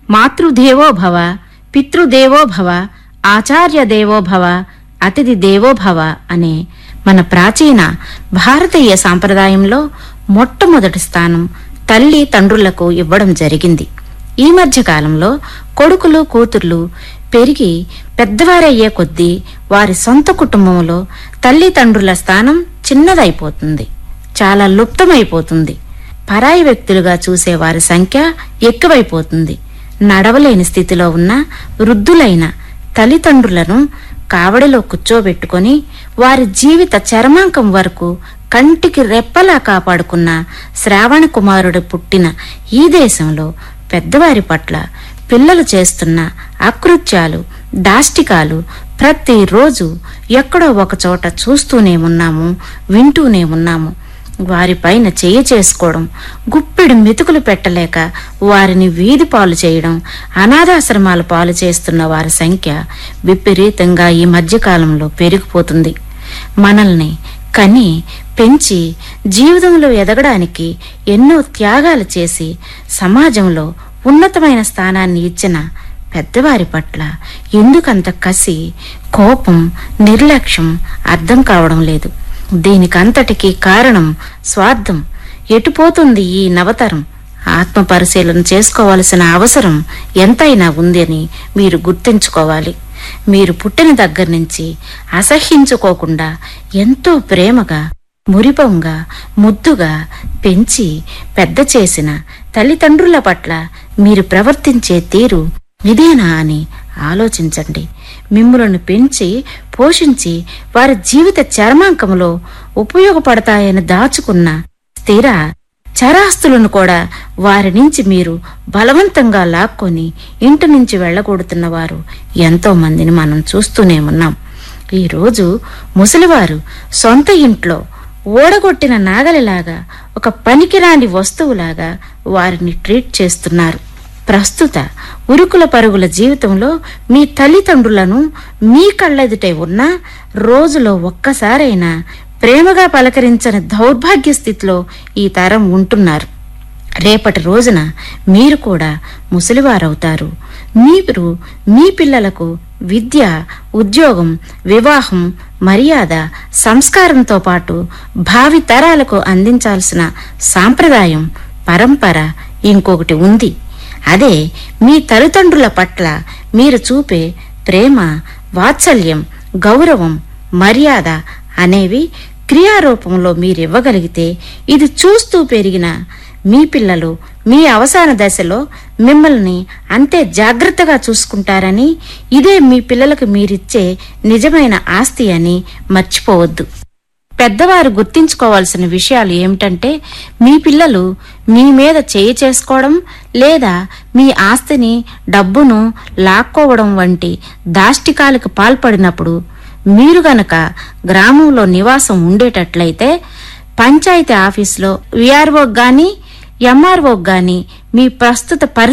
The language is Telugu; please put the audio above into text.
మాతృదేవో భవ పితృదేవో భవ ఆచార్య దేవో భవ అతిథి దేవో భవ అనే మన ప్రాచీన భారతీయ సాంప్రదాయంలో మొట్టమొదటి స్థానం తల్లి తండ్రులకు ఇవ్వడం జరిగింది ఈ మధ్య కాలంలో కొడుకులు కూతుర్లు పెరిగి పెద్దవారయ్యే కొద్దీ వారి సొంత కుటుంబంలో తల్లిదండ్రుల స్థానం చిన్నదైపోతుంది చాలా లుప్తమైపోతుంది పరాయి వ్యక్తులుగా చూసే వారి సంఖ్య ఎక్కువైపోతుంది నడవలేని స్థితిలో ఉన్న వృద్ధులైన తల్లిదండ్రులను కావడిలో కూర్చోబెట్టుకొని వారి జీవిత చర్మాంకం వరకు కంటికి రెప్పలా కాపాడుకున్న శ్రావణ కుమారుడు పుట్టిన ఈ దేశంలో పెద్దవారి పట్ల పిల్లలు చేస్తున్న అకృత్యాలు దాష్టికాలు ప్రతిరోజు ఎక్కడో ఒక చోట చూస్తూనే ఉన్నాము వింటూనే ఉన్నాము వారిపైన చేయి చేసుకోవడం గుప్పెడు మెతుకులు పెట్టలేక వారిని వీధి పాలు చేయడం అనాథాశ్రమాల పాలు చేస్తున్న వారి సంఖ్య విపరీతంగా ఈ మధ్యకాలంలో పెరిగిపోతుంది మనల్ని కని పెంచి జీవితంలో ఎదగడానికి ఎన్నో త్యాగాలు చేసి సమాజంలో ఉన్నతమైన స్థానాన్ని ఇచ్చిన పెద్దవారి పట్ల ఎందుకంత కసి కోపం నిర్లక్ష్యం అర్థం కావడం లేదు దీనికంతటికీ కారణం స్వార్థం ఎటుపోతుంది ఈ నవతరం ఆత్మ పరిశీలన చేసుకోవాల్సిన అవసరం ఎంతైనా ఉంది అని మీరు గుర్తుంచుకోవాలి మీరు పుట్టిన దగ్గర నుంచి అసహ్యించుకోకుండా ఎంతో ప్రేమగా మురిపంగా ముద్దుగా పెంచి పెద్ద చేసిన తల్లిదండ్రుల పట్ల మీరు ప్రవర్తించే తీరు ఇదేనా అని ఆలోచించండి మిమ్ములను పెంచి పోషించి వారి జీవిత చర్మాంకంలో ఉపయోగపడతాయని దాచుకున్న స్థిర చరాస్తులను కూడా వారి నుంచి మీరు బలవంతంగా లాక్కొని ఇంటి నుంచి వెళ్ళగొడుతున్న వారు ఎంతో మందిని మనం చూస్తూనే ఉన్నాం ఈరోజు ముసలివారు సొంత ఇంట్లో ఓడగొట్టిన నాగలిలాగా ఒక పనికిరాని వస్తువులాగా వారిని ట్రీట్ చేస్తున్నారు ప్రస్తుత ఉరుకుల పరుగుల జీవితంలో మీ తల్లిదండ్రులను మీ కళ్ళెదుటే ఉన్న రోజులో ఒక్కసారైనా ప్రేమగా పలకరించని దౌర్భాగ్య స్థితిలో ఈ తరం ఉంటున్నారు రేపటి రోజున మీరు కూడా ముసలివారవుతారు మీరు మీ పిల్లలకు విద్య ఉద్యోగం వివాహం మర్యాద సంస్కారంతో పాటు భావి తరాలకు అందించాల్సిన సాంప్రదాయం పరంపర ఇంకొకటి ఉంది అదే మీ తల్లిదండ్రుల పట్ల మీరు చూపే ప్రేమ వాత్సల్యం గౌరవం మర్యాద అనేవి క్రియారూపంలో మీరివ్వగలిగితే ఇది చూస్తూ పెరిగిన మీ పిల్లలు మీ అవసాన దశలో మిమ్మల్ని అంతే జాగ్రత్తగా చూసుకుంటారని ఇదే మీ పిల్లలకు మీరిచ్చే నిజమైన ఆస్తి అని మర్చిపోవద్దు పెద్దవారు గుర్తించుకోవాల్సిన విషయాలు ఏమిటంటే మీ పిల్లలు మీ మీద చేయి చేసుకోవడం లేదా మీ ఆస్తిని డబ్బును లాక్కోవడం వంటి దాష్టికాలకు పాల్పడినప్పుడు మీరు గనక గ్రామంలో నివాసం ఉండేటట్లయితే పంచాయతీ ఆఫీసులో విఆర్ఓ గాని ఎంఆర్ఓ గాని మీ ప్రస్తుత పరిస్థితి